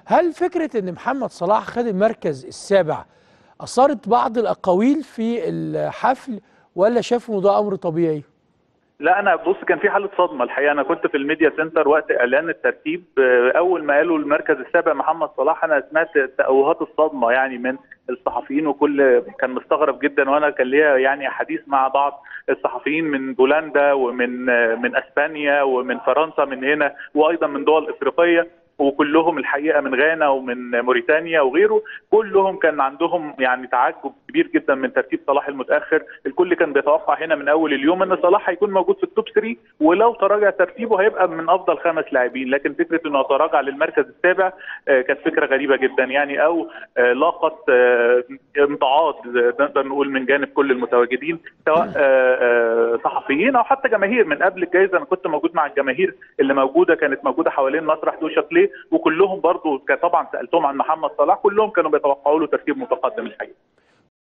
هل فكره ان محمد صلاح خد المركز السابع اثارت بعض الاقاويل في الحفل ولا شافوا إنه ده امر طبيعي؟ لا انا بص كان في حاله صدمه الحقيقه انا كنت في الميديا سنتر وقت اعلان الترتيب آه، اول ما قالوا المركز السابع محمد صلاح انا سمعت تأوهات الصدمه يعني من الصحفيين وكل كان مستغرب جدا وانا كان ليا يعني حديث مع بعض الصحفيين من بولندا ومن آه، من اسبانيا ومن فرنسا من هنا وايضا من دول افريقيه وكلهم الحقيقه من غانا ومن موريتانيا وغيره كلهم كان عندهم يعني تعجب كبير جدا من ترتيب صلاح المتاخر الكل كان بيتوقع هنا من اول اليوم ان صلاح هيكون موجود في التوب 3 ولو تراجع ترتيبه هيبقى من افضل خمس لاعبين لكن فكره انه تراجع للمركز السابع آه، كانت فكره غريبه جدا يعني او آه، لاقت آه، امتعاض آه، نقدر نقول من جانب كل المتواجدين سواء آه، آه، صحفيين او حتى جماهير من قبل الجائزه انا كنت موجود مع الجماهير اللي موجوده كانت موجوده حوالين مسرح دو شابليه وكلهم برضو ك- طبعا سالتهم عن محمد صلاح كلهم كانوا بيتوقعوا له ترتيب متقدم الحقيقه